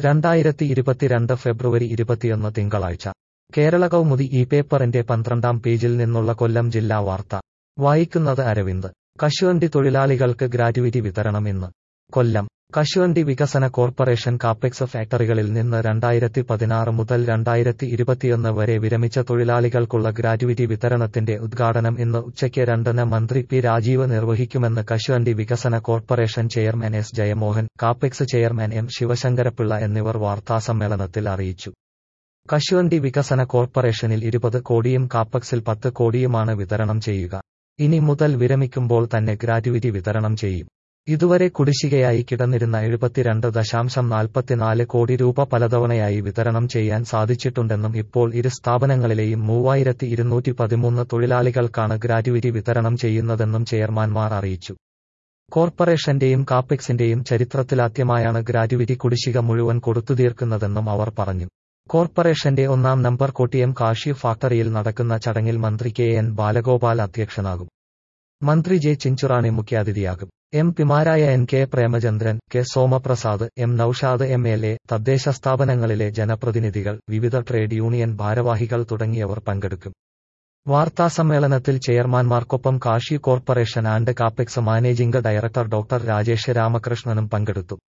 രണ്ടായിരത്തി ഇരുപത്തിരണ്ട് ഫെബ്രുവരി ഇരുപത്തിയൊന്ന് തിങ്കളാഴ്ച കേരള കൗമുദി ഈ പേപ്പറിന്റെ പന്ത്രണ്ടാം പേജിൽ നിന്നുള്ള കൊല്ലം ജില്ലാ വാർത്ത വായിക്കുന്നത് അരവിന്ദ് കശുവണ്ടി തൊഴിലാളികൾക്ക് ഗ്രാറ്റുവിറ്റി വിതരണം ഇന്ന് കൊല്ലം കശുവണ്ടി വികസന കോർപ്പറേഷൻ കാപ്പെക്സ് ഫാക്ടറികളിൽ നിന്ന് രണ്ടായിരത്തി പതിനാറ് മുതൽ രണ്ടായിരത്തി ഇരുപത്തിയൊന്ന് വരെ വിരമിച്ച തൊഴിലാളികൾക്കുള്ള ഗ്രാറ്റുവിറ്റി വിതരണത്തിന്റെ ഉദ്ഘാടനം ഇന്ന് ഉച്ചയ്ക്ക് രണ്ടിന് മന്ത്രി പി രാജീവ് നിർവഹിക്കുമെന്ന് കശുവണ്ടി വികസന corporation chairman S Jayamohan Capex chairman M Sivasankarapillai എന്നിവർ വാർത്താസമ്മേളനത്തിൽ അറിയിച്ചു കശുവണ്ടി വികസന കോർപ്പറേഷനിൽ ഇരുപത് കോടിയും കാപ്പക്സിൽ പത്ത് കോടിയുമാണ് വിതരണം ചെയ്യുക ഇനി മുതൽ വിരമിക്കുമ്പോൾ തന്നെ ഗ്രാറ്റുവിറ്റി വിതരണം ചെയ്യും ഇതുവരെ കുടിശ്ശികയായി കിടന്നിരുന്ന എഴുപത്തിരണ്ട് ദശാംശം നാൽപ്പത്തിനാല് കോടി രൂപ പലതവണയായി വിതരണം ചെയ്യാൻ സാധിച്ചിട്ടുണ്ടെന്നും ഇപ്പോൾ ഇരു സ്ഥാപനങ്ങളിലെയും മൂവായിരത്തി ഇരുന്നൂറ്റി പതിമൂന്ന് തൊഴിലാളികൾക്കാണ് ഗ്രാറ്റുവിറ്റി വിതരണം ചെയ്യുന്നതെന്നും ചെയർമാൻമാർ അറിയിച്ചു കോർപ്പറേഷന്റെയും കാപ്പെക്സിന്റെയും ചരിത്രത്തിലാദ്യമായാണ് ഗ്രാറ്റുവിറ്റി കുടിശ്ശിക മുഴുവൻ കൊടുത്തുതീർക്കുന്നതെന്നും അവർ പറഞ്ഞു കോർപ്പറേഷന്റെ ഒന്നാം നമ്പർ കൊട്ടിയം കാഷ്യു ഫാക്ടറിയിൽ നടക്കുന്ന ചടങ്ങിൽ മന്ത്രി കെ എൻ ബാലഗോപാൽ അധ്യക്ഷനാകും മന്ത്രി ജെ ചിഞ്ചുറാണി മുഖ്യാതിഥിയാകും എം പിമാരായ N K Premachandran K Somaprasad M Noushad M L A തദ്ദേശ സ്ഥാപനങ്ങളിലെ ജനപ്രതിനിധികൾ വിവിധ ട്രേഡ് യൂണിയൻ ഭാരവാഹികൾ തുടങ്ങിയവർ പങ്കെടുക്കും വാർത്താസമ്മേളനത്തിൽ ചെയർമാൻമാർക്കൊപ്പം cashew corporation and Capex managing director doctor Rajesh രാമകൃഷ്ണനും പങ്കെടുത്തു